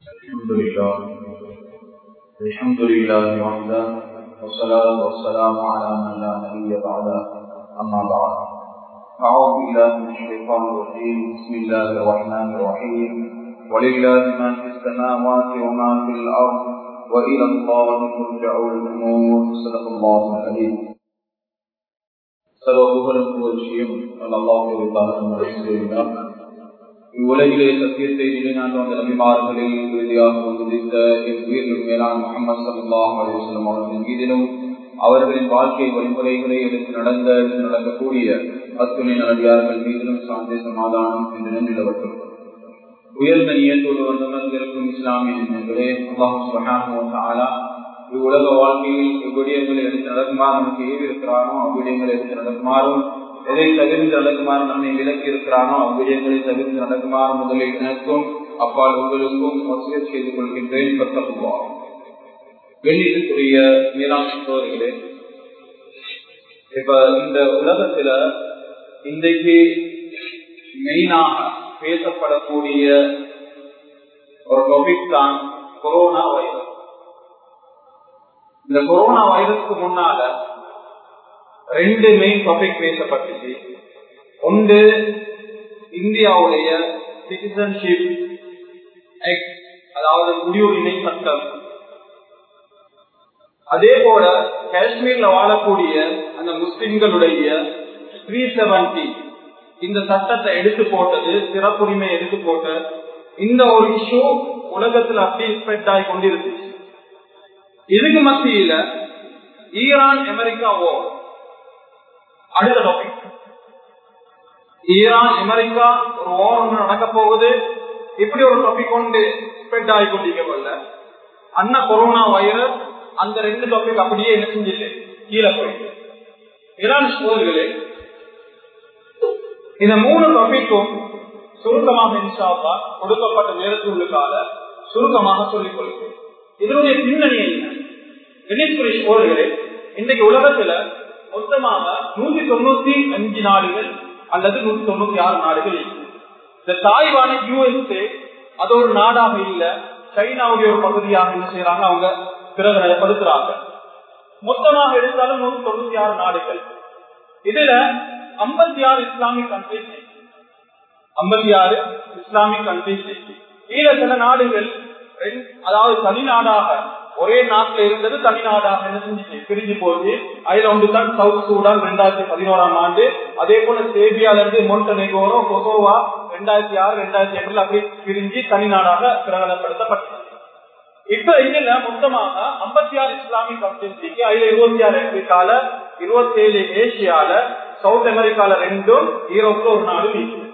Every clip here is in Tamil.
الحمد لله الحمد لله وحده والصلاة والسلام على من لا نبي بعده أما بعد أعوذ بالله من الشيطان الرجيم بسم الله الرحمن الرحيم ولله ما في السماوات وما في الأرض وإلى الله ترجع الأمور صدق الله العليم சர்வ புகழும் புகழ்ச்சியும் அல்லாஹ் இவ்வுலகிலே சத்தியத்தை நிலைநாட்டு வந்த நபிமார்களில் இறுதியாக வந்துதித்த என் உயிரிலும் மேலான முகமது சல்லாஹ் அலிஸ்லம் அவர்களின் மீதிலும் அவர்களின் வாழ்க்கை வழிமுறைகளை எடுத்து நடந்த எடுத்து நடக்கக்கூடிய அத்துணை நடிகார்கள் மீதிலும் சாந்தி சமாதானம் என்று நின்றிடவற்றும் உயர்ந்த நியத்தோடு வந்தமர்ந்திருக்கும் இஸ்லாமிய என்பதே அல்லாஹு சுபஹானா இவ்வுலக வாழ்க்கையில் இவ்விடயங்களை எடுத்து நடக்குமாறு நமக்கு ஏவி இருக்கிறானோ அவ்விடயங்களை எடுத்து நடக்குமாறும் எதை தவிர்த்து நடக்குமாறு நம்மை விலக்கி இருக்கிறானோ அவ்விடயங்களை தவிர்த்து நடக்குமாறு முதலில் எனக்கும் அப்பால் உங்களுக்கும் வசதி செய்து கொள்கின்றேன் பத்தப்புவார் வெளியிடக்கூடிய மேலாண் சோதர்களே இப்ப இந்த உலகத்துல இன்றைக்கு மெயினாக பேசப்படக்கூடிய ஒரு டாபிக் தான் கொரோனா வைரஸ் இந்த கொரோனா வைரஸ்க்கு முன்னால ரெண்டு மெயின் டாபிக் பேசப்பட்டுச்சு ஒன்று இந்தியாவுடைய சிட்டிசன்ஷிப் அதாவது குடியுரிமை சட்டம் அதே போல காஷ்மீர்ல வாழக்கூடிய அந்த முஸ்லிம்களுடைய த்ரீ செவன்டி இந்த சட்டத்தை எடுத்து போட்டது சிறப்புரிமை எடுத்து போட்ட இந்த ஒரு இஷ்யூ உலகத்துல அப்படி ஸ்ப்ரெட் ஆகி கொண்டிருந்துச்சு இதுக்கு மத்தியில ஈரான் அமெரிக்கா ஓர் அடுத்த டாபிக் ஈரான் அமெரிக்கா ஒரு ஓர் ஒன்று நடக்க போகுது இப்படி ஒரு டாபிக் கொண்டு ஸ்ப்ரெட் ஆகி கொண்டிருக்கல அண்ணா கொரோனா வைரஸ் அந்த ரெண்டு டாபிக் அப்படியே என்ன செஞ்சிட்டு கீழே போயிட்டு ஈரான் சோதர்களே இந்த மூணு டாபிக்கும் சுருக்கமாக இன்ஷாப்பா கொடுக்கப்பட்ட நேரத்துள்ளுக்காக சுருக்கமாக சொல்லிக் கொள்கிறேன் இதனுடைய பின்னணி என்ன கணேஸ்வரி சோழர்களே இன்றைக்கு உலகத்துல மொத்தமாக நூத்தி தொண்ணூத்தி அஞ்சு நாடுகள் அல்லது நூத்தி தொண்ணூத்தி ஆறு நாடுகள் இந்த தாய்வான யூஎஸ்ஏ அது ஒரு நாடாக இல்ல சைனாவுடைய ஒரு பகுதியாக என்ன செய்யறாங்க அவங்க பிரகடனப்படுத்துறாங்க மொத்தமாக எடுத்தாலும் நூத்தி தொண்ணூத்தி ஆறு நாடுகள் இதுல ஐம்பத்தி ஆறு இஸ்லாமிக் கண்ட்ரிஸ் ஐம்பத்தி ஆறு இஸ்லாமிக் கண்ட்ரிஸ் கீழே சில நாடுகள் அதாவது தனி நாடாக ஒரே நாட்டில் இருந்தது தனிநாடாக என்ன செஞ்சுச்சு பிரிஞ்சு போச்சு அதுல ஒன்று தான் சவுத் சூடான் ரெண்டாயிரத்தி பதினோராம் ஆண்டு அதே போல சேபியால இருந்து மொண்டனெகோரோ கொசோவா ரெண்டாயிரத்தி ஆறு ரெண்டாயிரத்தி எட்டுல அப்படி பிரிஞ்சு தனிநாடாக பிரகடனப்படுத்தப்பட்டது இப்ப இதுல மொத்தமாக ஐம்பத்தி ஆறு இஸ்லாமிக் கம்யூனிட்டிக்கு அதுல இருபத்தி ஆறு ஆப்பிரிக்கால இருபத்தி ஏழு ஏசியால சவுத் அமெரிக்கால ரெண்டும் யூரோப்ல ஒரு நாடு இருக்குது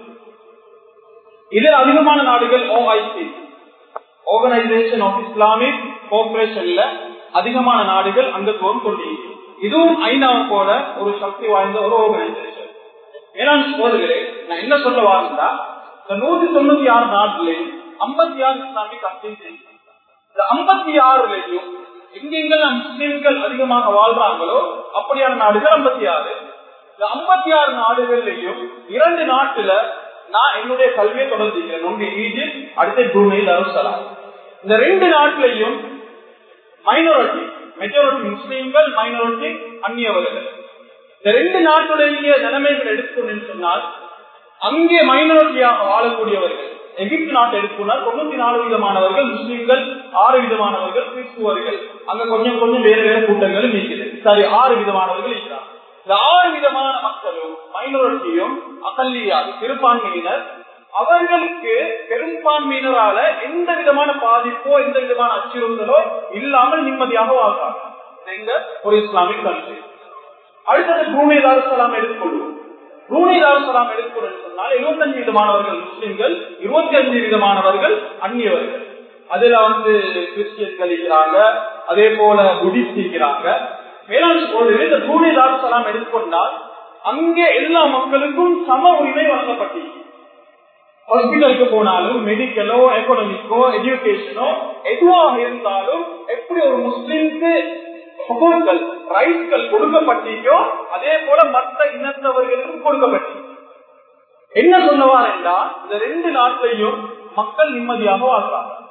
இதுல அதிகமான நாடுகள் ஓஐசி ஆர்கனைசேஷன் ஆஃப் இஸ்லாமிக் கோஆபரேஷன்ல அதிகமான நாடுகள் அங்கத்துவம் கொண்டி இதுவும் ஐநாவை போல ஒரு சக்தி வாய்ந்த ஒரு ஆர்கனைசேஷன் ஏன்னா சோதர்களே நான் என்ன சொல்ல வாருந்தா இந்த நூத்தி தொண்ணூத்தி ஆறு நாடுலையும் ஐம்பத்தி ஆறு இஸ்லாமிக் கண்ட்ரிஸ் இந்த ஐம்பத்தி ஆறுலையும் எங்கெங்கெல்லாம் முஸ்லிம்கள் அதிகமாக வாழ்றாங்களோ அப்படியான நாடுகள் ஐம்பத்தி ஆறு இந்த ஐம்பத்தி ஆறு நாடுகள்லையும் இரண்டு நாட்டுல நான் என்னுடைய கல்வியை தொடர்ந்துக்கிறேன் ஒன்று ஈஜிப்ட் அடுத்த புருணை தருசலாம் இந்த ரெண்டு நாட்டிலையும் மைனாரிட்டி மெஜாரிட்டி முஸ்லீம்கள் மைனாரிட்டி அந்நியவர்கள் இந்த ரெண்டு நாட்டுடைய நிலைமைகள் எடுத்துக்கொண்டு சொன்னால் அங்கே மைனாரிட்டியாக வாழக்கூடியவர்கள் எகிப்து நாட்டை எடுத்துக்கொண்டால் தொண்ணூத்தி நாலு விதமானவர்கள் முஸ்லீம்கள் ஆறு விதமானவர்கள் கிறிஸ்துவர்கள் அங்க கொஞ்சம் கொஞ்சம் வேறு வேறு கூட்டங்களும் இருக்குது சரி ஆறு விதமானவர்கள் இருக்கிறார் இந்த ஆறு விதமான மக்களும் மைனாரிட்டியும் அகல்லியாது சிறுபான்மையினர் அவர்களுக்கு பெரும்பான்மையினரால எந்த விதமான பாதிப்போ எந்த விதமான அச்சுறுத்தலோ இல்லாமல் நிம்மதியாக வாழ்றாங்க எங்க ஒரு இஸ்லாமிக் கண்ட்ரி அடுத்தது பூனை தாருசலாம் எடுத்துக்கொள்வோம் பூனை தாருசலாம் எடுத்துக்கொள்வது சொன்னால் எழுபத்தஞ்சு விதமானவர்கள் முஸ்லிம்கள் இருபத்தி அஞ்சு விதமானவர்கள் அந்நியவர்கள் அதுல வந்து கிறிஸ்டியன்கள் இருக்கிறாங்க அதே போல புடிஸ்ட் இருக்கிறாங்க மேலாண் சோழர்கள் இந்த பூனை தாருசலாம் எடுத்துக்கொண்டால் அங்கே எல்லா மக்களுக்கும் சம உரிமை வழங்கப்பட்டது ஹாஸ்பிட்டலுக்கு போனாலும் மெடிக்கலோ எக்கனாமிக்கோ எஜுகேஷனோ எதுவாக இருந்தாலும் எப்படி ஒரு முஸ்லிம்க்கு ஹொகோக்கள் ரைட்கள் கொடுக்கப்பட்டீங்கோ அதே போல மற்ற இனத்தவர்களுக்கும் கொடுக்கப்பட்டீங்க என்ன சொல்லுவார் என்றால் இந்த ரெண்டு நாட்டிலையும் மக்கள் நிம்மதியாக வாழ்றாங்க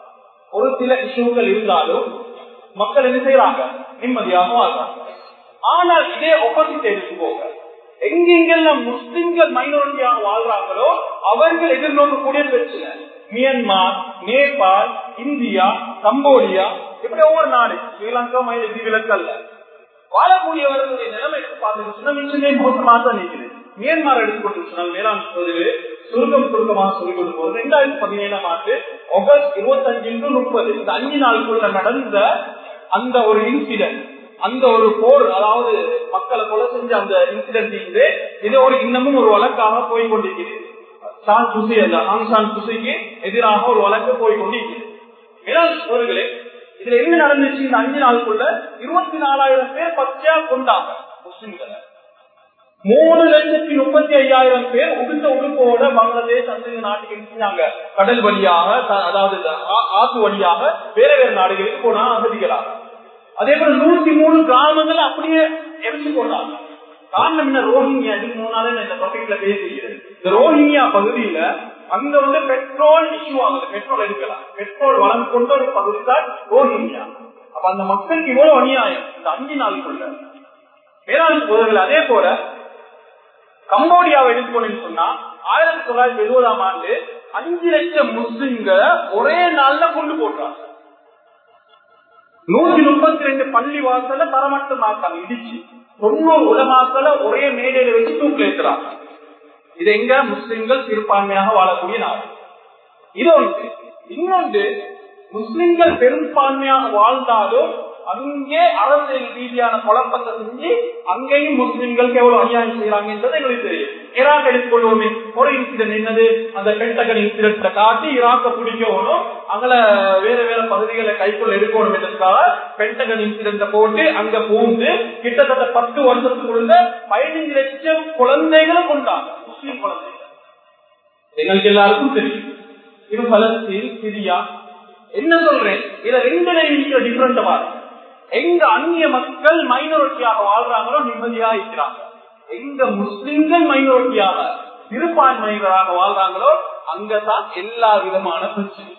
ஒரு சில இஷ்யூக்கள் இருந்தாலும் மக்கள் என்ன செய்யறாங்க நிம்மதியாக வாழ்றாங்க ஆனால் இதே ஒப்போசிட் எடுத்து போக எங்கெங்கெல்லாம் முஸ்லிம்கள் மைனாரிட்டியாக வாழ்றாங்களோ அவர்கள் எதிர்நோக்கக்கூடிய பிரச்சனை மியான்மார் நேபாள் இந்தியா கம்போடியா இப்படி ஒவ்வொரு நாடு ஸ்ரீலங்கா மயிலி விலக்கல்ல வாழக்கூடியவர்களுடைய நிலைமை பார்த்துச்சுன்னா மிச்சமே மோசமாக தான் நிற்குது மியான்மார் எடுத்துக்கொண்டு சொன்னால் மேலாண் சோதரில் சுருக்கம் சுருக்கமாக சொல்லிக் கொண்டு போது ரெண்டாயிரத்தி பதினேழாம் ஆண்டு ஆகஸ்ட் இருபத்தி அஞ்சு முப்பது இந்த அஞ்சு நாளுக்குள்ள நடந்த அந்த ஒரு இன்சிடென்ட் அந்த ஒரு போர் அதாவது மக்களை கொலை செஞ்ச அந்த இன்சிடென்ட் இது இது ஒரு இன்னமும் ஒரு வழக்காக போய் கொண்டிருக்கிறது சான் குசி அந்த ஆங்சான் குசிக்கு எதிராக ஒரு வழக்கு போய் கொண்டிருக்கிறது மேலாண் சோதர்களே இதுல என்ன நடந்துச்சு இந்த அஞ்சு நாளுக்குள்ள இருபத்தி நாலாயிரம் பேர் பச்சையா கொண்டாங்க முஸ்லிம்களை மூணு லட்சத்தி முப்பத்தி ஐயாயிரம் பேர் உடுத்த உடுப்போட பங்களாதேஷ் அந்த நாட்டுக்கு செஞ்சாங்க கடல் வழியாக அதாவது ஆத்து வழியாக வேற வேற நாடுகளுக்கு போனா அகதிகளாக அதே போல நூத்தி மூணு கிராமங்கள் அப்படியே எரிச்சு போட்டாங்க காரணம் என்ன ரோஹிங்கியா இதுக்கு முன்னாலே இந்த டாபிக்ல பேசுகிறது இந்த ரோஹிங்கியா பகுதியில அங்க வந்து பெட்ரோல் இஷ்யூ ஆகுது பெட்ரோல் எடுக்கலாம் பெட்ரோல் வளம் கொண்ட ஒரு பகுதி தான் ரோஹிங்கியா அப்ப அந்த மக்களுக்கு இவ்வளவு அநியாயம் இந்த அஞ்சு நாளுக்குள்ள வேளாண் சோதர்கள் அதே போல கம்போடியாவை எடுத்துக்கொண்டு சொன்னா ஆயிரத்தி தொள்ளாயிரத்தி எழுபதாம் ஆண்டு அஞ்சு லட்சம் முஸ்லிம்களை ஒரே நாள்ல கொண்டு போட்டாங்க நூத்தி முப்பத்தி ரெண்டு பள்ளி வாசல தரமட்டமாக்காங்க இடிச்சு தொண்ணூறு உலமாக்களை ஒரே மேடையில வச்சு தூக்கில் ஏற்றுறாங்க இது எங்க முஸ்லிம்கள் சிறுபான்மையாக வாழக்கூடிய நாடு இது ஒன்று இன்னொன்று முஸ்லிம்கள் பெரும்பான்மையாக வாழ்ந்தாலும் அங்கே அரசியல் ரீதியான குழப்பத்தை செஞ்சு அங்கேயும் முஸ்லிம்களுக்கு எவ்வளவு அநியாயம் செய்யறாங்க என்பது எங்களுக்கு தெரியும் ஈராக் எடுத்துக்கொள்வோமே ஒரு இன்சிடென்ட் என்னது அந்த பென்டகன் இன்சிடென்ட காட்டி ஈராக்க பிடிக்கணும் அங்கல வேற வேற பகுதிகளை கைக்குள்ள எடுக்கணும் என்றதுக்காக பென்டகன் இன்சிடென்ட போட்டு அங்க பூந்து கிட்டத்தட்ட பத்து வருஷத்துக்குள்ள பதினைஞ்சு லட்சம் குழந்தைகளை கொண்டாங்க முஸ்லிம் குழந்தைகள் எங்களுக்கு எல்லாருக்கும் தெரியும் இது பலஸ்தீன் சிரியா என்ன சொல்றேன் இதுல ரெண்டு டிஃபரெண்ட் பாருங்க எங்க அந்நிய மக்கள் மைனாரிட்டியாக வாழ்றாங்களோ நிம்மதியா இருக்கிறாங்க எங்க முஸ்லிம்கள் மைனாரிட்டியாக சிறுபான்மையினராக வாழ்றாங்களோ அங்கதான் எல்லா விதமான பிரச்சனை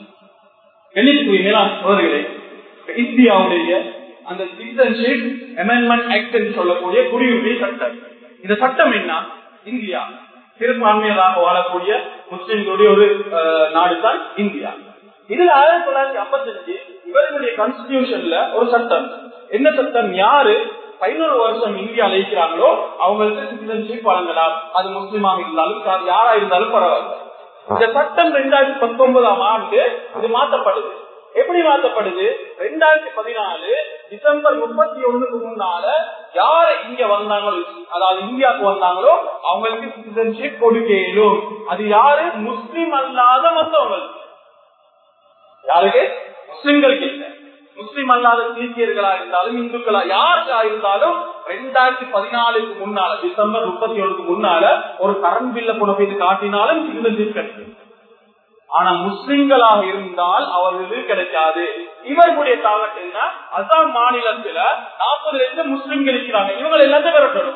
சோதர்களே இந்தியாவுடைய அந்த சிட்டிசன்ஷிப் அமெண்ட்மெண்ட் ஆக்ட் சொல்லக்கூடிய குடியுரிமை சட்டம் இந்த சட்டம் என்ன இந்தியா சிறுபான்மையராக வாழக்கூடிய முஸ்லிம்களுடைய ஒரு நாடு தான் இந்தியா இதுல ஆயிரத்தி தொள்ளாயிரத்தி ஐம்பத்தி அஞ்சு இவர்களுடைய கான்ஸ்டிடியூஷன்ல ஒரு சட்டம் என்ன சட்டம் யாரு பதினோரு வருஷம் இந்தியாவில் இருக்கிறாங்களோ அவங்களுக்கு சிட்டிசன்ஷிப் வழங்கலாம் அது முஸ்லீமாக இருந்தாலும் யாரா இருந்தாலும் பரவாயில்ல இந்த சட்டம் ரெண்டாயிரத்தி பத்தொன்பதாம் ஆண்டு இது மாற்றப்படுது எப்படி மாற்றப்படுது ரெண்டாயிரத்தி பதினாலு டிசம்பர் முப்பத்தி ஒண்ணுக்கு முன்னால யாரு இங்க வந்தாங்களோ அதாவது இந்தியாவுக்கு வந்தாங்களோ அவங்களுக்கு சிட்டிசன்ஷிப் கொடுக்க இயலும் அது யாரு முஸ்லீம் அல்லாத மற்றவங்களுக்கு யாருக்கு முஸ்லிம்களுக்கு இல்லை முஸ்லிம் அல்லாத சீக்கியர்களா இருந்தாலும் இந்துக்களா யாருக்கா இருந்தாலும் ரெண்டாயிரத்தி பதினாலுக்கு முன்னால டிசம்பர் முப்பத்தி ஒண்ணுக்கு முன்னால ஒரு கரண்ட் பில்ல கொண்டு போய் காட்டினாலும் சிட்டிசன்ஷிப் கிடைக்கும் ஆனா முஸ்லிம்களாக இருந்தால் அவர்களுக்கு கிடைக்காது இவர்களுடைய தாக்கத்து என்ன அசாம் மாநிலத்துல நாற்பது லட்சம் முஸ்லிம்கள் இருக்கிறாங்க இவங்க எல்லாத்தையும் விரட்டணும்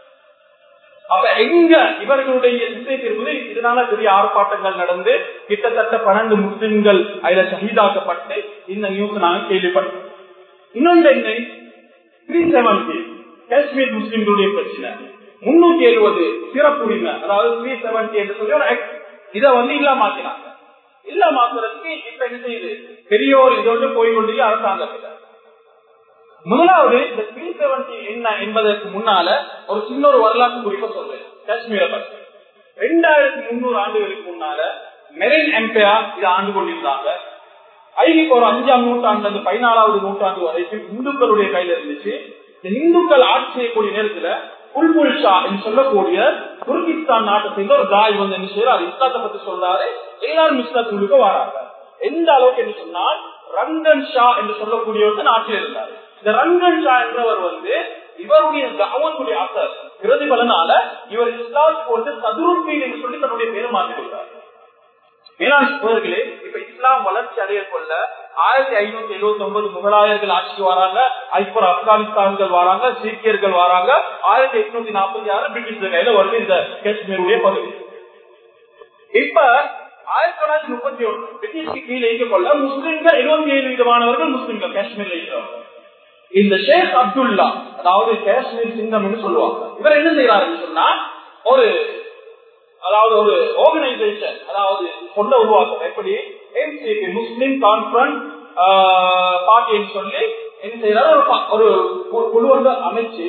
அப்ப எங்க இவர்களுடைய திசை திரும்புது இதனால பெரிய ஆர்ப்பாட்டங்கள் நடந்து கிட்டத்தட்ட பன்னெண்டு முஸ்லிம்கள் அதுல சகிதாக்கப்பட்டு இந்த நியூஸ் நாங்க கேள்விப்பட்டோம் இன்னொன்று என்ன த்ரீ செவன்டி காஷ்மீர் முஸ்லிம்களுடைய பிரச்சனை முன்னூத்தி எழுபது சிறப்புரிமை அதாவது த்ரீ செவன்டி என்று சொல்லி ஒரு act. இத வந்து இல்லாமாக்கினாங்க இல்லாமாக்குறதுக்கு இப்ப என்ன செய்யுது பெரிய ஒரு இதோடு போய் கொண்டு அரசாங்கத்தில் முதலாவது இந்த த்ரீ செவன்டி என்ன என்பதற்கு முன்னால ஒரு சின்ன ஒரு வரலாற்று குறிப்பை சொல்றேன் காஷ்மீரை பற்றி ரெண்டாயிரத்தி முன்னூறு ஆண்டுகளுக்கு முன்னால மெரின் எம்பையா இதை ஆண்டு கொண்டிருந்தாங்க ஐநூத்தி ஒரு அஞ்சாம் நூற்றாண்டு அந்த பதினாலாவது நூற்றாண்டு வரைக்கும் இந்துக்களுடைய கையில இருந்துச்சு இந்த இந்துக்கள் ஆட்சி செய்யக்கூடிய நேரத்துல புல்புல் ஷா என்று சொல்லக்கூடிய துர்கிஸ்தான் நாட்டை சேர்ந்த ஒரு தாய் வந்து என்ன செய்யறாரு இஸ்லாத்தை பத்தி சொல்றாரு எல்லாரும் இஸ்லாத்துக்கு வராங்க எந்த அளவுக்கு என்று சொன்னால் ரங்கன் ஷா என்று சொல்லக்கூடியவர் நாட்டில் இருந்தார் இந்த ரங்கன் ஷா என்றவர் வந்து இவருடைய அவனுடைய அசர் பிரதிபலனால இவர் இஸ்லாத்துக்கு வந்து சதுருப்பீன் என்று சொல்லி தன்னுடைய பேரை மாற்றிக்கொண்டார் மேலாண் சோதர்களே இப்ப இஸ்லாம் வளர்ச்சி அடைய கொள்ள ஆயிரத்தி ஐநூத்தி எழுபத்தி ஒன்பது முகலாயர்கள் ஆட்சிக்கு வராங்க அதுக்கப்புறம் ஆப்கானிஸ்தான்கள் வராங்க சீக்கியர்கள் வராங்க ஆயிரத்தி எட்நூத்தி நாற்பத்தி ஆறு பிரிட்டிஷ் கையில வருது இந்த காஷ்மீருடைய பகுதி இப்ப ஆயிரத்தி தொள்ளாயிரத்தி முப்பத்தி ஒன்று பிரிட்டிஷ்க்கு கீழே இயக்கொள்ள முஸ்லிம்கள் இருபத்தி ஏழு விதமானவர்கள் முஸ்லிம்கள் காஷ்மீர்ல இருக்கிறவங்க இந்த ஷேக் அப்துல்லா அதாவது காஷ்மீர் சிங்கம் என்று சொல்லுவாங்க இவர் என்ன செய்யறாருன்னு சொன்னா ஒரு அதாவது ஒரு ஆர்கனைசேஷன் அதாவது கொண்ட உருவாக்கம் எப்படி எம்சிபி முஸ்லிம் கான்பரன்ஸ் பார்ட்டின்னு சொல்லி என்ன செய்யறாரு ஒரு ப- ஒரு கு- குழு வந்து அமைச்சு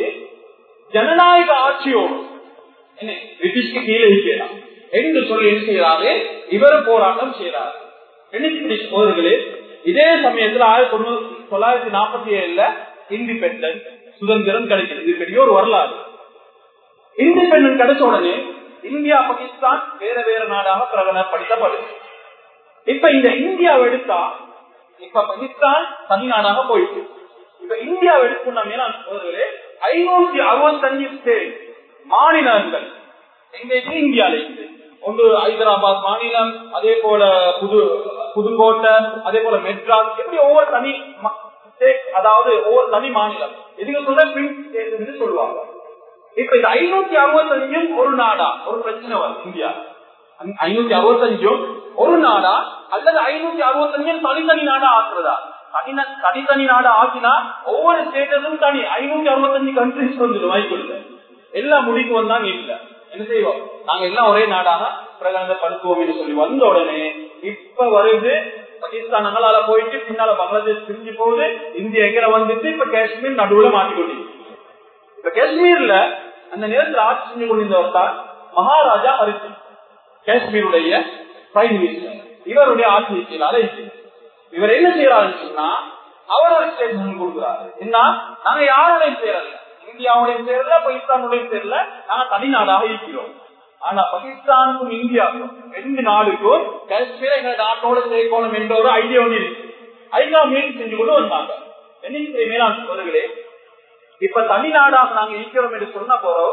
ஜனநாயக ஆட்சியோடு என்ன பிரிட்டிஷ்க்கு கீழே இருக்கிறார் என்று சொல்லி என்ன செய்யறாரு இவர் போராட்டம் செய்யறாரு பிரிட்டிஷ் போர்களே இதே சமயத்துல ஆயிரத்தி தொண்ணூத்தி தொள்ளாயிரத்தி நாற்பத்தி ஏழுல இண்டிபெண்டன்ட் சுதந்திரம் கிடைக்கிறது இது பெரிய ஒரு வரலாறு இண்டிபெண்டன்ட் கிடைச்ச உடனே இந்தியா பாகிஸ்தான் வேற வேற நாடாக பிரகடனப்படுத்தப்படுது இப்ப இந்த இந்தியாவை எடுத்தா இப்ப பாகிஸ்தான் தனி நாடாக போயிட்டு இப்ப இந்தியாவை எடுக்கணும்னா சோதர்களே ஐநூத்தி அறுபத்தஞ்சு ஸ்டேட் மாநிலங்கள் எங்க இருக்கு இந்தியால இருக்கு ஒன்று ஹைதராபாத் மாநிலம் அதே போல புது புதுக்கோட்டை அதே போல மெட்ராஸ் எப்படி ஒவ்வொரு தனி ம- state, அதாவது ஒவ்வொரு தனி மாநிலம் இதுக்கு சொல்ல பிரிண்ட் ஸ்டேட் என்று சொல்லுவாங்க இப்ப இந்த ஐநூத்தி அறுபத்தஞ்சும் ஒரு நாடா ஒரு பிரச்சனை வரும் இந்தியா ஐநூத்தி அறுபத்தஞ்சும் ஒரு நாடா அல்லது ஐநூத்தி அறுபத்தஞ்சும் தனித்தனி நாடா ஆக்குறதா தனி- தனித்தனி நாடா ஆக்கினா ஒவ்வொரு ஸ்டேட்டஸும் தனி ஐநூத்தி அறுபத்தஞ்சு கண்ட்ரிஸ் வந்துடும் வாய்ப்பு எல்லாம் முடிக்கு வந்தாங்க இல்ல என்ன செய்வோம் நாங்க எல்லாம் ஒரே நாடாக பிரகடனப்படுத்துவோம் என்று சொல்லி வந்த உடனே இப்ப வருது பாகிஸ்தான் அங்களால போயிட்டு பின்னால பங்களாதேஷ் பிரிஞ்சு போகுது இந்தியா எங்க வந்துட்டு இப்ப காஷ்மீர் நடுவுல மாட்டிக்கொண்டிருக்கு இப்ப காஷ்மீர்ல அந்த நேரத்தில் ஆட்சி செஞ்சு கொண்டிருந்தவர் தான் மகாராஜா ஹரிசிங் காஷ்மீருடைய பிரைம் மினிஸ்டர் இவருடைய ஆட்சி கீழால இருக்கு இவர் என்ன செய்யறாருன்னு சொன்னா அவர் ஒரு ஸ்டேட்மெண்ட் கொடுக்குறாரு என்ன நாங்க யாரோடையும் சேரல இந்தியாவுடையும் சேரல பாகிஸ்தானுடையும் சேரல நாங்க தனிநாடாக இருக்கிறோம் ஆனா பாகிஸ்தானுக்கும் இந்தியாவுக்கும் ரெண்டு நாடுக்கும் காஷ்மீரை எங்க நாட்டோட சேர்க்கணும் என்ற ஒரு ஐடியா ஒன்று இருக்கு ஐடியா முயற்சி செஞ்சு கொண்டு வந்தாங்க என்ன மேலாண் சொல்லுகளே இப்ப தனிநாடாக நாங்க இருக்கிறோம் என்று சொன்ன போறோம்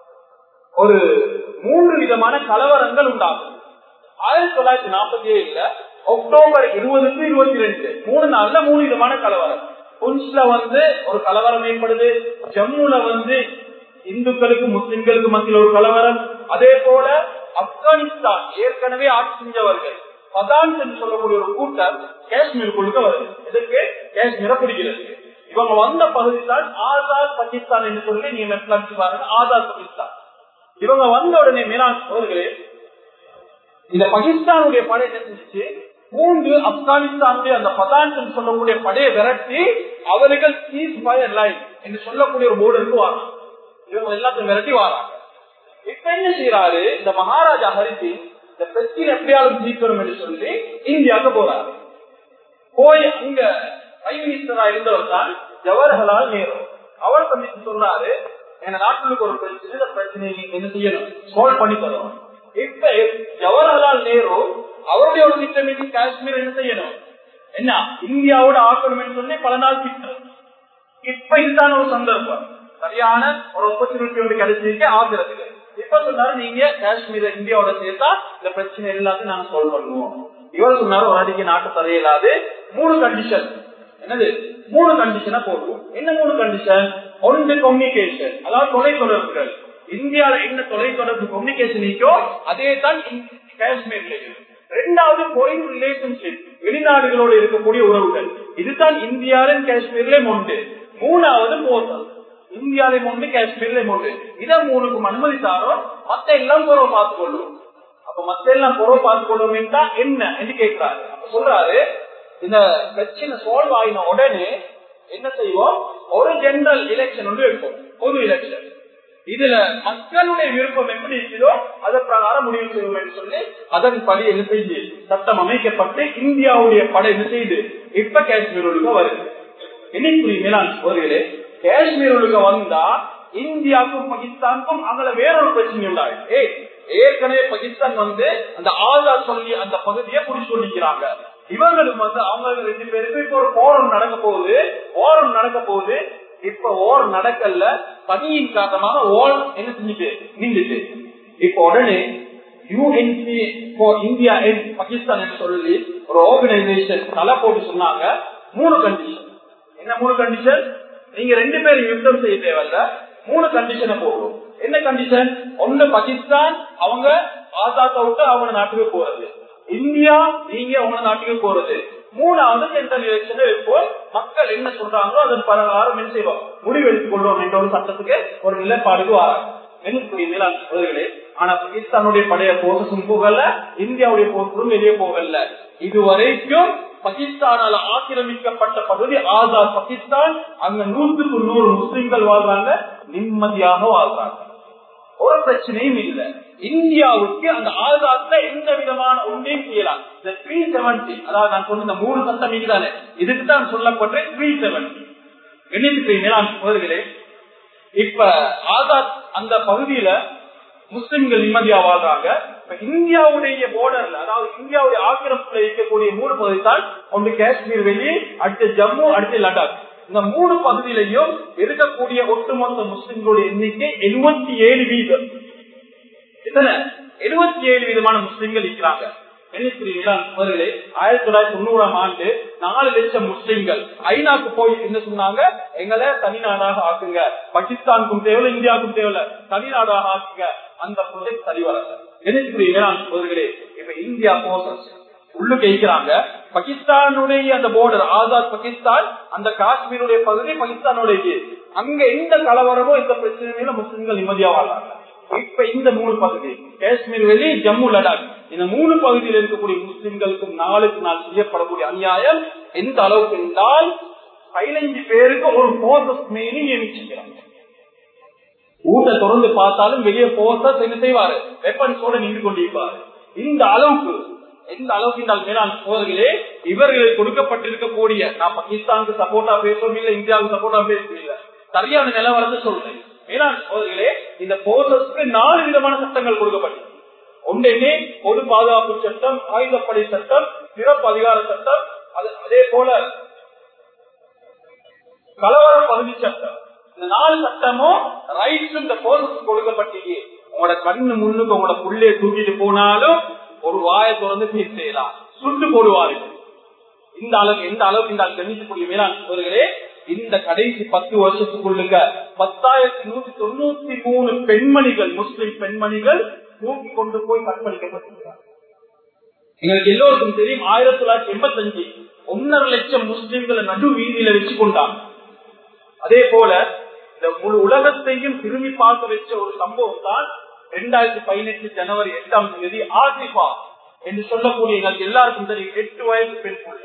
ஒரு மூன்று விதமான கலவரங்கள் உண்டாகும் ஆயிரத்தி தொள்ளாயிரத்தி நாற்பத்தி ஏழுல அக்டோபர் இருபதுக்கு இருபத்தி ரெண்டு மூணு நாள்ல மூணு விதமான கலவரம் புன்ஸ்ல வந்து ஒரு கலவரம் ஏற்படுது ஜம்முல வந்து இந்துக்களுக்கு முஸ்லிம்களுக்கு மத்தியில் ஒரு கலவரம் அதே போல ஆப்கானிஸ்தான் ஏற்கனவே ஆட்சி செஞ்சவர்கள் பதான் என்று சொல்லக்கூடிய ஒரு கூட்டம் காஷ்மீருக்குள்ளுக்க வருது எதற்கு காஷ்மீரை பிடிக்கிறது இவங்க வந்த பகுதி தான் ஆசாத் பாகிஸ்தான் என்று சொல்லி நீங்க மெட்ல பாருங்க ஆசாத் பாகிஸ்தான் இவங்க வந்த உடனே மேலாண் சோர்களே இந்த பாகிஸ்தானுடைய படை என்ன செஞ்சுச்சு மூன்று ஆப்கானிஸ்தானுடைய அந்த பதான் என்று சொல்லக்கூடிய படையை விரட்டி அவர்கள் சீஸ் ஃபயர் லைன் என்று சொல்லக்கூடிய ஒரு போர்டருக்கு வராங்க இவங்க எல்லாத்தையும் விரட்டி வராங்க இப்ப என்ன செய்யறாரு இந்த மகாராஜா ஹரிசி இந்த பிரச்சனை எப்படியாலும் தீர்க்கணும் என்று சொல்லி இந்தியாவுக்கு போறாரு போய் அங்க பிரைம் மினிஸ்டரா இருந்தவர் தான் ஜவஹர்லால் நேரு அவர் சந்தித்து சொன்னாரு எங்க நாட்டுக்கு ஒரு பிரச்சனை இந்த பிரச்சனையை நீங்க என்ன செய்யணும் சால்வ் பண்ணி தரும் இப்ப ஜவஹர்லால் நேரு அவருடைய ஒரு திட்டமிட்டு காஷ்மீர் என்ன செய்யணும் என்ன இந்தியாவோட ஆக்கணும் சொல்லி பல நாள் திட்டம் இப்ப இதுதான் ஒரு சந்தர்ப்பம் சரியான ஒரு ஆப்பர்ச்சுனிட்டி ஒன்று கிடைச்சிருக்கு ஆகிறதுக்கு இப்ப சொன்னாரு நீங்க காஷ்மீர இந்தியாவோட சேர்த்தா இந்த பிரச்சனை எல்லாத்தையும் நாங்க சால்வ் பண்ணுவோம் இவர் சொன்னாரு ஒரு அடிக்கு நாட்டு தரையிலாது மூணு கண்டிஷன் என்னது மூணு கண்டிஷனா போடுவோம் என்ன மூணு கண்டிஷன் ஒன்று கம்யூனிகேஷன் அதாவது தொலைத்தொடர்புகள் இந்தியால என்ன தொலைத்தொடர்பு கம்யூனிகேஷன் இருக்கோ அதே தான் காஷ்மீர்ல ரெண்டாவது foreign ரிலேஷன்ஷிப் வெளிநாடுகளோடு இருக்கக்கூடிய உறவுகள் இதுதான் இந்தியாவின் காஷ்மீர்ல உண்டு மூணாவது போர்ட்டல் இந்தியாவிலே ஒன்று காஷ்மீர்ல ஒன்று இதை மூணுக்கும் அனுமதித்தாரோ மத்த எல்லாம் குறவு பார்த்துக் கொள்ளும் அப்ப மத்த எல்லாம் குறவு பார்த்துக் கொள்ளும் என்ன என்று கேட்கிறாரு அப்ப சொல்றாரு இந்த பிரச்சனை சால்வ் ஆகின உடனே என்ன செய்வோம் ஒரு ஜெனரல் எலெக்ஷன் ஒன்று வைப்போம் பொது எலெக்ஷன் இதுல மக்களுடைய விருப்பம் எப்படி இருக்குதோ அதை பிரகாரம் முடிவு செய்வோம் என்று சொல்லி அதன்படி என்ன செய்து சட்டம் அமைக்கப்பட்டு இந்தியாவுடைய படை என்ன செய்து இப்ப காஷ்மீர் ஒழுங்க வருது இன்னைக்கு மேலாண் ஒருகளே காஷ்மீர் ஒழுங்க வந்தா இந்தியாவுக்கும் பாகிஸ்தானுக்கும் அங்கே வேறொரு பிரச்சனை உண்டாகும் ஏய் ஏற்கனவே பாகிஸ்தான் வந்து அந்த ஆசாத் சொல்லி அந்த பகுதியை புடிச்சு சொல்லிக்கிறாங்க இவங்களுக்கு வந்து அவங்க ரெண்டு பேருக்கு இப்ப ஒரு போரம் நடக்க போகுது போரம் நடக்க போகுது இப்ப ஓர் நடக்கல பனியின் காரணமாக ஓர் என்ன செஞ்சுட்டு நின்றுட்டு இப்ப உடனே யூஎன்பி இந்தியா அண்ட் பாகிஸ்தான் என்று சொல்லி ஒரு ஆர்கனைசேஷன் தலை போட்டு சொன்னாங்க மூணு கண்டிஷன் என்ன மூணு கண்டிஷன் நீங்க ரெண்டு பேரும் யுத்தம் செய்ய தேவையில்ல மூணு கண்டிஷனை போடுவோம் என்ன கண்டிஷன் ஒண்ணு பாகிஸ்தான் அவங்க ஆசாத்த விட்டு அவங்க நாட்டுக்கு போறது இந்தியா நீங்க உங்க நாட்டுக்கு போறது மூணாவது ஜெனரல் எலெக்ஷன் வைப்போம் மக்கள் என்ன சொல்றாங்களோ அதன் பிரகாரம் என்ன செய்வோம் முடிவெடுத்துக் கொள்வோம் என்ற ஒரு சட்டத்துக்கு ஒரு நிலைப்பாடுக்கு வராங்க என்னுடைய மேலாண் சோதர்களே ஆனா பாகிஸ்தானுடைய படைய போசஸும் போகல இந்தியாவுடைய போசஸும் வெளியே போகல இதுவரைக்கும் பாகிஸ்தானால ஆக்கிரமிக்கப்பட்ட பகுதி ஆசாத் பாகிஸ்தான் அங்க நூற்றுக்கு நூறு முஸ்லிம்கள் வாழ்றாங்க நிம்மதியாக வாழ்றாங்க ஒரு பிரச்சனையும் இல்லை இந்தியாவுக்கு அந்த ஆதாரத்துல எந்த விதமான ஒன்றையும் செய்யலாம் இந்த த்ரீ செவன்டி அதாவது நான் சொன்ன இந்த மூணு சட்டம் இதுதானே இதுக்கு தான் சொல்லப்பட்ட த்ரீ செவன்டி எண்ணிக்கை மேலாண் சோதர்களே இப்ப ஆசாத் அந்த பகுதியில முஸ்லிம்கள் நிம்மதியா வாழ்றாங்க இப்ப இந்தியாவுடைய போர்டர்ல அதாவது இந்தியாவுடைய ஆக்கிரமிப்புல இருக்கக்கூடிய மூணு பகுதி தான் ஒன்று காஷ்மீர் வெளியே அடுத்து ஜம்மு அடுத்து லடாக் இந்த மூணு பகுதியிலையும் இருக்கக்கூடிய ஒட்டுமொத்த முஸ்லிம்களுடைய எண்ணிக்கை எழுபத்தி ஏழு வீதம் எத்தனை எழுபத்தி ஏழு விதமான முஸ்லிம்கள் இருக்கிறாங்க ஆயிரத்தி தொள்ளாயிரத்தி தொண்ணூறாம் ஆண்டு நாலு லட்சம் முஸ்லிம்கள் ஐநாக்கு போய் என்ன சொன்னாங்க எங்களை தனிநாடாக ஆக்குங்க பாகிஸ்தானுக்கும் தேவையில்ல இந்தியாவுக்கும் தேவையில்ல தனிநாடாக ஆக்குங்க அந்த ப்ரொஜெக்ட் சரி வரல சோதர்களே இப்ப இந்தியா போசஸ் உள்ளு கேட்கிறாங்க பாகிஸ்தானுடைய அந்த போர்டர் ஆசாத் பாகிஸ்தான் அந்த காஷ்மீருடைய பகுதி பாகிஸ்தானுடைய அங்க எந்த கலவரமோ எந்த பிரச்சனையில முஸ்லிம்கள் நிம்மதியா வாழ்றாங்க இப்ப இந்த மூணு பகுதி காஷ்மீர் வெளி ஜம்மு லடாக் இந்த மூணு பகுதியில் இருக்கக்கூடிய முஸ்லிம்களுக்கு நாளுக்கு நாள் செய்யப்படக்கூடிய அநியாயம் எந்த அளவுக்கு என்றால் பதினைஞ்சு பேருக்கு ஒரு போசஸ் மேனி நியமிச்சுக்கிறாங்க ஊட்ட தொடர்ந்து பார்த்தாலும் வெளியே போசஸ் என்ன செய்வாரு வெப்பன்ஸோட நின்று கொண்டிருப்பாரு இந்த அளவுக்கு எந்த அளவுக்கு இந்த மேலாண் சோதர்களே இவர்களுக்கு கொடுக்கப்பட்டிருக்கக்கூடிய நான் பாகிஸ்தானுக்கு சப்போர்ட்டா பேசவும் இல்லை இந்தியாவுக்கு சப்போர்ட்டா பேசவும் இல்லை சரியான நிலவரத்தை சொல்றேன் மேலாண் சோதர்களே இந்த போர்சஸ்க்கு நாலு விதமான சட்டங்கள் கொடுக்கப்பட்டது ஒன்றே பொது பாதுகாப்பு சட்டம் ஆயுதப்படை சட்டம் சிறப்பு அதிகார சட்டம் அதே போல கலவர பகுதி சட்டம் இந்த நாலு சட்டமும் ரைட்ஸ் இந்த போர்சஸ் கொடுக்கப்பட்டீங்க உங்களோட கண்ணு முன்னுக்கு உங்களோட புள்ளைய தூக்கிட்டு போனாலும் ஒரு வாயை திறந்து பேர் செய்யலாம் சுட்டு போடுவார்கள் இந்த அளவுக்கு எந்த அளவுக்கு இந்த கணிக்கக்கூடிய மேலாண் சோதர்களே இந்த கடைசி பத்து வருஷத்துக்குள்ளுங்க பத்தாயிரத்தி நூத்தி தொண்ணூத்தி மூணு பெண்மணிகள் முஸ்லிம் பெண்மணிகள் தூக்கி கொண்டு போய் கற்பழிக்கப்பட்டிருக்கிறார் எங்களுக்கு எல்லோருக்கும் தெரியும் ஆயிரத்தி தொள்ளாயிரத்தி எண்பத்தி அஞ்சு ஒன்னரை லட்சம் முஸ்லிம்களை நடு வீதியில வச்சு கொண்டாங்க அதே போல இந்த முழு உலகத்தையும் திரும்பி பார்க்க வச்ச ஒரு சம்பவம் தான் இரண்டாயிரத்தி பதினெட்டு ஜனவரி எட்டாம் தேதி ஆசிபா என்று சொல்லக்கூடிய எங்களுக்கு எல்லாருக்கும் தெரியும் எட்டு வயசு பெண் பிள்ளை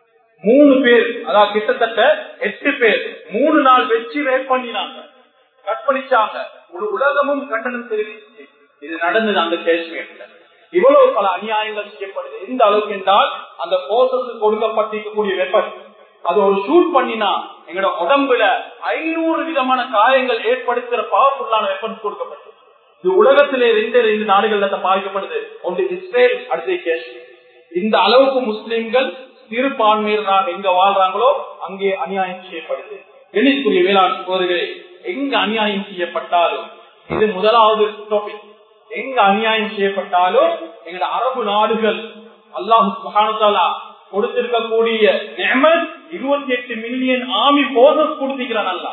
மூணு பேர் அதாவது கிட்டத்தட்ட எட்டு பேர் மூணு நாள் வச்சு ரேப் பண்ணினாங்க கற்பழிச்சாங்க ஒரு உலகமும் கண்டனம் தெரிவிச்சு இது நடந்தது அந்த காஷ்மீர்ல இவ்வளவு பல அநியாயங்கள் செய்யப்படுது எந்த அளவுக்கு என்றால் அந்த போசஸ் கொடுக்கப்பட்டிருக்கக்கூடிய வெப்பன் அது ஒரு ஷூட் பண்ணினா எங்களோட உடம்புல ஐநூறு விதமான காயங்கள் ஏற்படுத்துற பவர்ஃபுல்லான வெப்பன்ஸ் கொடுக்கப்பட்டது இது உலகத்திலே ரெண்டு ரெண்டு நாடுகள்ல பாதிக்கப்படுது ஒன்று இஸ்ரேல் அடுத்து காஷ்மீர் இந்த அளவுக்கு முஸ்லிம்கள் சிறுபான்மையினராக எங்க வாழ்றாங்களோ அங்கே அநியாயம் செய்யப்படுது எண்ணிக்குரிய வேளாண் போர்களே எங்க அநியாயம் செய்யப்பட்டாலும் இது முதலாவது டாபிக் எங்க அநியாயம் செய்யப்பட்டாலும் எங்களோட அரபு நாடுகள் அல்லாஹு சுகானத்தாலா கொடுத்திருக்கக்கூடிய இருபத்தி எட்டு மில்லியன் ஆமி போசஸ் கொடுத்திருக்கிறான் அல்லா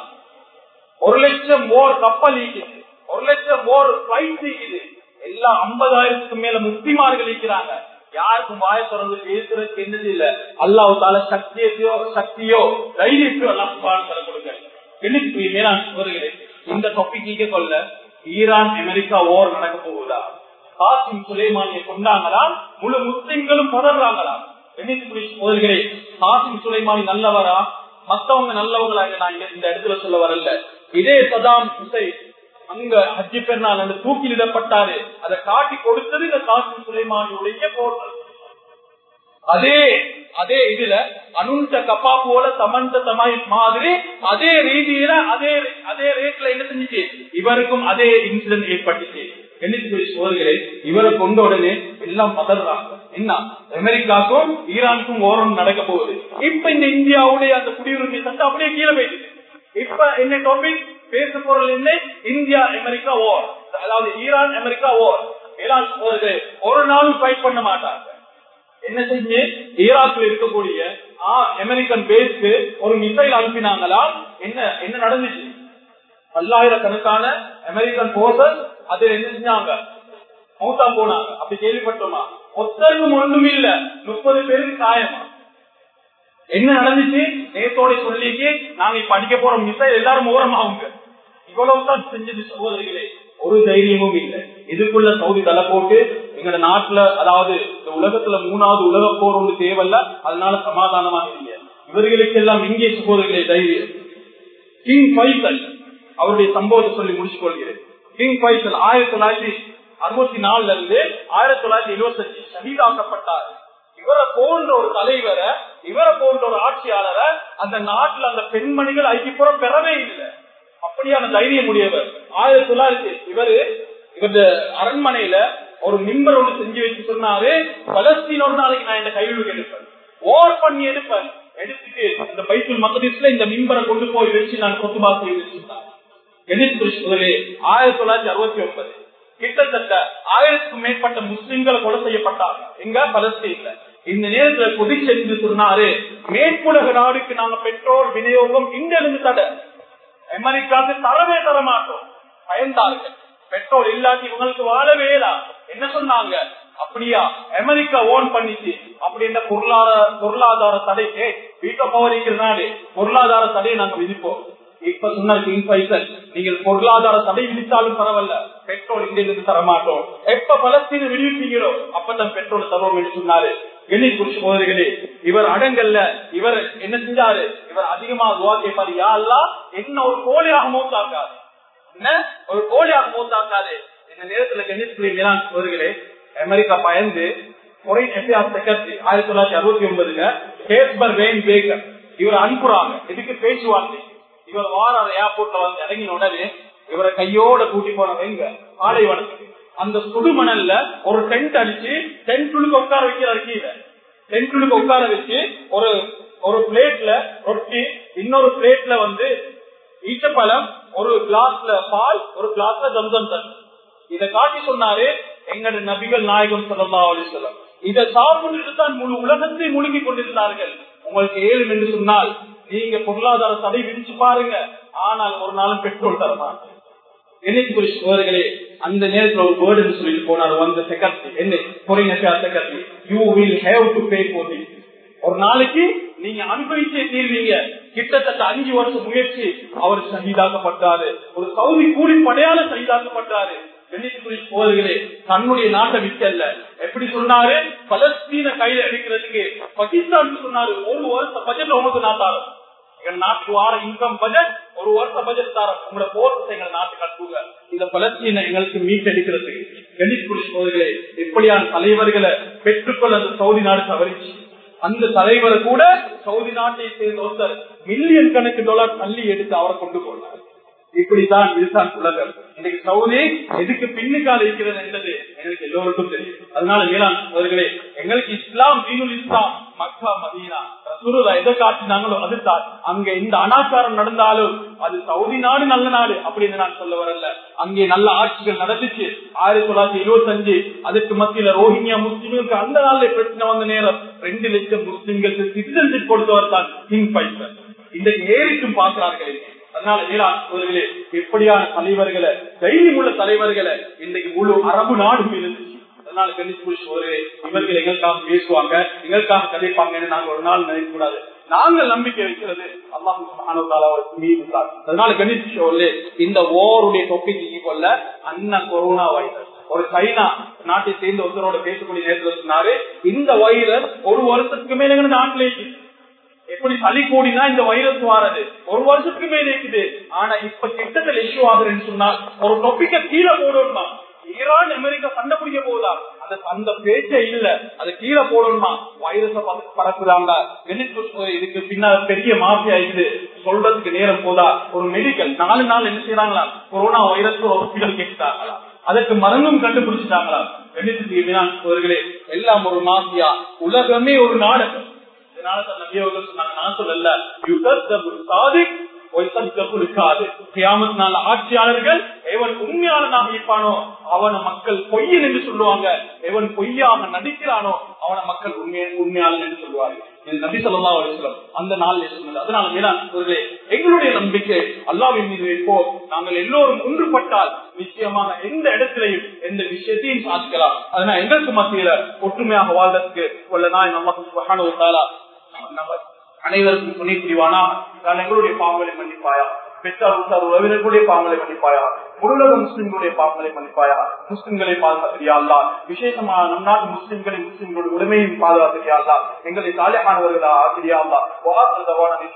ஒரு லட்சம் ஓர் கப்பல் இருக்குது ஒரு லட்சம் ஓர் பிளைட் இருக்குது எல்லாம் ஐம்பதாயிரத்துக்கு மேல முஸ்லிமார்கள் இருக்கிறாங்க யாருக்கும் வாய திறந்து பேசுறதுக்கு என்னது இல்ல அல்லாஹு தால சக்தியோ சக்தியோ தைரியத்தையோ எல்லாம் தர கொடுங்க எனக்கு மேலாண் வருகிறேன் இந்த டாபிக் கொள்ள ஈரான் அமெரிக்கா ஓர் நடக்க போகுதா காசிம் சுலைமானியை கொண்டாங்களா முழு முஸ்லிம்களும் பதறாங்களா போதுகிறேன் காசிம் சுலைமானி நல்லவரா மத்தவங்க நல்லவங்களா நான் இந்த இடத்துல சொல்ல வரல இதே சதாம் ஹுசை அங்க ஹஜ்ஜி பெருநாள் அந்த தூக்கிலிடப்பட்டாரு அதை காட்டி கொடுத்தது இந்த காசிம் சுலைமானியுடைய போர்கள் அதே அதே இதுல அனுந்த கப்பா போல சமந்த தமாய் மாதிரி அதே ரீதியில அதே அதே ரேட்ல என்ன செஞ்சுச்சு இவருக்கும் அதே இன்சிடென்ட் ஏற்பட்டுச்சு என்ன சோதனை இவரை கொண்ட உடனே எல்லாம் பதறாங்க என்ன அமெரிக்காவுக்கும் ஈரானுக்கும் ஓரம் நடக்க போகுது இப்ப இந்த இந்தியாவுடைய அந்த குடியுரிமை சட்டம் அப்படியே கீழே போயிடுது இப்ப என்ன டாபிக் பேச பொருள் என்ன இந்தியா அமெரிக்கா ஓர் அதாவது ஈரான் அமெரிக்கா ஓர் ஈரான் ஒரு நாளும் ஃபைட் பண்ண மாட்டாங்க என்ன செஞ்சு ஈராக்ல இருக்கக்கூடிய அமெரிக்கன் பேஸ்க்கு ஒரு மிசைல் அனுப்பினாங்களா என்ன என்ன நடந்துச்சு பல்லாயிரக்கணக்கான அமெரிக்கன் போர்சஸ் அதுல என்ன செஞ்சாங்க மௌத்தா போனாங்க அப்படி கேள்விப்பட்டோமா ஒத்தருக்கும் ஒன்றும் இல்ல முப்பது பேருக்கு காயமா என்ன நடந்துச்சு நேத்தோட சொல்லிக்கு நாங்க இப்ப அடிக்க போறோம் மிஸ் எல்லாரும் ஓரமாகுங்க இவ்வளவுதான் செஞ்சது சகோதரிகளே ஒரு தைரியமும் இல்லை இதுக்குள்ள சவுதி தலை போட்டு எங்க நாட்டுல அதாவது இந்த உலகத்துல மூணாவது உலக போர் ஒன்று தேவையில்ல அதனால சமாதானமாக இல்ல இவர்களுக்கு எல்லாம் இங்கே சகோதரிகளே தைரியம் கிங் பைசல் அவருடைய சம்பவத்தை சொல்லி முடிச்சு கொள்கிறேன் கிங் பைசல் ஆயிரத்தி தொள்ளாயிரத்தி அறுபத்தி நாலுல இருந்து ஆயிரத்தி தொள்ளாயிரத்தி இருபத்தி அஞ்சு ஷஹீதாக்கப்பட்டார் இவரை போன்ற ஒரு தலைவரை இவரை போன்ற ஒரு ஆட்சியாளரை அந்த நாட்டுல அந்த பெண்மணிகள் ஐக்கியப்புறம் பெறவே இல்லை அப்படியான தைரியம் உடையவர் ஆயிரத்தி தொள்ளாயிரத்தி இவரு இவரது அரண்மனையில ஒரு மிம்பர் ஒன்று செஞ்சு வச்சு சொன்னாரு பலஸ்தீன் ஒரு நாளைக்கு நான் இந்த கைவிழுக்கு எடுப்பேன் ஓர் பண்ணி எடுப்பேன் எடுத்துட்டு அந்த பைத்துல் மக்கதிஸ்ல இந்த மிம்பரை கொண்டு போய் வச்சு நான் கொத்துபா செய்து வச்சிருந்தேன் ஆயிரத்தி தொள்ளாயிரத்தி அறுபத்தி ஒன்பது கிட்டத்தட்ட ஆயிரத்துக்கும் மேற்பட்ட முஸ்லிம்கள் கொலை செய்யப்பட்டாங்க எங்க பலஸ்தீன்ல இந்த நேரத்துல கொதி சென்று சொன்னாரு மேற்குலக நாடுக்கு நாங்க பெட்ரோல் விநியோகம் இங்கிருந்து தடை அமெரிக்காவுக்கு தரவே தர மாட்டோம் பயந்தார்கள் பெட்ரோல் இல்லாட்டி இவங்களுக்கு வாழவேலா என்ன சொன்னாங்க அப்படியா அமெரிக்கா ஓன் பண்ணிச்சு அப்படி என்ன பொருளாதார பொருளாதார தடை வீட்டை பவரிக்கிறனாலே பொருளாதார தடையை நாங்க விதிப்போம் இப்ப சொன்ன நீங்கள் பொருளாதார தடை விதித்தாலும் பரவாயில்ல பெட்ரோல் இங்கிருந்து தர மாட்டோம் எப்ப பலஸ்தீன விடுவிப்பீங்களோ அப்பதான் பெட்ரோல் தருவோம் என்று சொன்னாரு கணேஷ் குறிச்சு போதர்களே இவர் அடங்கல்ல இவர் என்ன செஞ்சாரு இவர் அதிகமா துவா கேட்பாரு யாழ்லா என்ன ஒரு கோழியாக மூத்தாக்காது என்ன ஒரு கோழியாக மூத்தாக்காது இந்த நேரத்துல கணேஷ் குறி போதர்களே அமெரிக்கா பயந்து ஆயிரத்தி தொள்ளாயிரத்தி அறுபத்தி ஒன்பதுல கேஸ்பர் வேன் பேக்கர் இவர் அனுப்புறாங்க இதுக்கு பேச்சுவார்த்தை இவர் வார ஏர்போர்ட்ல வந்து இறங்கின உடனே இவரை கையோட கூட்டி போனவங்க பாலைவனத்துக்கு அந்த சுடுமணல்ல ஒரு டென்ட் அடிச்சு டென்ட்டுக்கு உட்கார வைக்கிறார் கீழே டென்ட்டுக்கு உட்கார வச்சு ஒரு ஒரு பிளேட்ல ரொட்டி இன்னொரு பிளேட்ல வந்து ஈச்சப்பழம் ஒரு கிளாஸ்ல பால் ஒரு கிளாஸ்ல ஜம்சம் தண்ணி இதை காட்டி சொன்னாரு எங்கட நபிகள் நாயகம் சொல்லா சொல்லம் இதை சாப்பிட்டு தான் முழு உலகத்தை முழுங்கி கொண்டிருந்தார்கள் உங்களுக்கு ஏழும் என்று சொன்னால் நீங்க பொருளாதார தடை விதிச்சு பாருங்க ஆனால் ஒரு நாளும் பெட்ரோல் தர மாட்டேன் சோதர்களே அந்த நேரத்தில் ஒரு வேர்டு என்று சொல்லிட்டு போனார் வந்த செக்ரட்டரி என்ன பொறிங்க secretary you will have to pay for ஒரு நாளைக்கு நீங்க அனுபவிச்சே தீர்வீங்க கிட்டத்தட்ட அஞ்சு வருஷம் முயற்சி அவர் சகிதாக்கப்பட்டாரு ஒரு சவுதி கூலி படையால சகிதாக்கப்பட்டாரு போதர்களே தன்னுடைய நாட்டை விற்கல்ல எப்படி சொன்னாரு பலஸ்தீன கையில எடுக்கிறதுக்கு பாகிஸ்தான் சொன்னாரு ஒரு வருஷ பட்ஜெட் உங்களுக்கு நான் தரோம் எங்க நாட்டுக்கு வார இன்கம் பட்ஜெட் ஒரு வருஷ பட்ஜெட் தரோம் உங்களோட போர்த்தை எங்க நாட்டுக்கு அனுப்புங்க இந்த பலஸ்தீன எங்களுக்கு மீட்டெடுக்கிறதுக்கு கணிப்புரி சோதர்களே எப்படியான தலைவர்களை பெற்றுக்கொள்ள அந்த சவுதி நாடு தவறிச்சு அந்த தலைவரை கூட சவுதி நாட்டை சேர்ந்த ஒருத்தர் மில்லியன் கணக்கு டாலர் தள்ளி எடுத்து அவரை கொண்டு போனார் இப்படித்தான் இதுதான் உலகம் இன்னைக்கு சவுதி எதுக்கு பின்னுக்கால இருக்கிறது என்பது எங்களுக்கு எல்லோருக்கும் தெரியும் அதனால மேலாண் அவர்களே எங்களுக்கு இஸ்லாம் தீனுல் இஸ்லாம் மக்கா மதீனா ரசூலுல்லா எதை காட்டினாங்களோ அதுதான் அங்க இந்த அனாச்சாரம் நடந்தாலும் அது சவுதி நாடு நல்ல நாடு அப்படின்னு நான் சொல்ல வரல அங்கே நல்ல ஆட்சிகள் நடந்துச்சு ஆயிரத்தி தொள்ளாயிரத்தி இருபத்தி அஞ்சு அதுக்கு மத்தியில ரோஹிங்கியா முஸ்லிம்களுக்கு அந்த நாள்ல பிரச்சனை வந்த நேரம் ரெண்டு லட்சம் முஸ்லிம்களுக்கு சிட்டிசன்ஷிப் கொடுத்தவர் தான் கிங் பைசர் இன்றைக்கு ஏறிட்டும் பார்க்கிறார்கள் அதனால ஈரான் எப்படியான தலைவர்களை தைரியம் உள்ள தலைவர்களை இன்றைக்கு முழு அரபு நாடும் இருந்துச்சு அதனால கணிச்சு ஒரு இவர்கள் எங்களுக்காக பேசுவாங்க எங்களுக்காக கதைப்பாங்கன்னு நாங்க ஒரு நாள் நினைக்க கூடாது நாங்கள் நம்பிக்கை வைக்கிறது அல்லாஹ் அதனால கணிச்சு இந்த ஓருடைய தொப்பிக்கு கொள்ள அண்ணன் கொரோனா வைரஸ் ஒரு சைனா நாட்டை சேர்ந்த ஒருத்தரோட பேசக்கூடிய நேரத்தில் சொன்னாரு இந்த வைரஸ் ஒரு வருஷத்துக்கு மேல எங்க நாட்டிலே எப்படி சளி கூடினா இந்த வைரஸ் வாரது ஒரு வருஷத்துக்கு மேல இருக்குது ஆனா இப்ப கிட்டத்தில் இஷ்யூ ஆகுதுன்னு சொன்னா ஒரு டொப்பிக்க கீழே போடணுமா ஈரான் அமெரிக்கா சண்டை பிடிக்க போதா அந்த அந்த பேச்சே இல்ல அது கீழே போடணுமா வைரஸ பறக்குறாங்க இதுக்கு பின்னால் பெரிய மாஃபியா இருக்குது சொல்றதுக்கு நேரம் போதா ஒரு மெடிக்கல் நாலு நாள் என்ன செய்யறாங்களா கொரோனா வைரஸ் ஒரு ஹாஸ்பிட்டல் கேட்டாங்களா அதற்கு மருந்தும் கண்டுபிடிச்சிட்டாங்களா கணித்து எல்லாம் ஒரு மாஃபியா உலகமே ஒரு நாடகம் ஆட்சியாளர்கள் எவன் உண்மையாளனாக இருப்பானோ அவன மக்கள் பொய்யன் என்று சொல்லுவாங்க எவன் பொய்யாக நடிக்கிறானோ அவன மக்கள் உண்மையை உண்மையாளன் என்று சொல்லுவார்கள் இது நபி சொல்லா அலிஸ்லம் அந்த நாளில் சொன்னது அதனால மேலான் அவர்களே எங்களுடைய நம்பிக்கை அல்லாவின் மீது வைப்போ நாங்கள் எல்லோரும் ஒன்றுபட்டால் நிச்சயமாக எந்த இடத்திலையும் எந்த விஷயத்தையும் சாதிக்கலாம் அதனால எங்களுக்கு மத்தியில ஒற்றுமையாக வாழ்றதுக்கு உள்ள நாய் நம்ம நம்ம அனைவருக்கும் துணை புரிவானா நான் எங்களுடைய பாவங்களை மன்னிப்பாயா பெற்றார் உற்றார் உறவினர்களுடைய பாவங்களை மன்னிப்பாயா முருளக முஸ்லிம்களுடைய பாவங்களை மன்னிப்பாயா முஸ்லிம்களை பாதுகாத்திரியா அல்லா விசேஷமா நம் நாட்டு முஸ்லிம்களை முஸ்லிம்களுடைய உரிமையும் பாதுகாத்திரியா அல்லா எங்களை சாலையானவர்களா ஆசிரியா அல்லா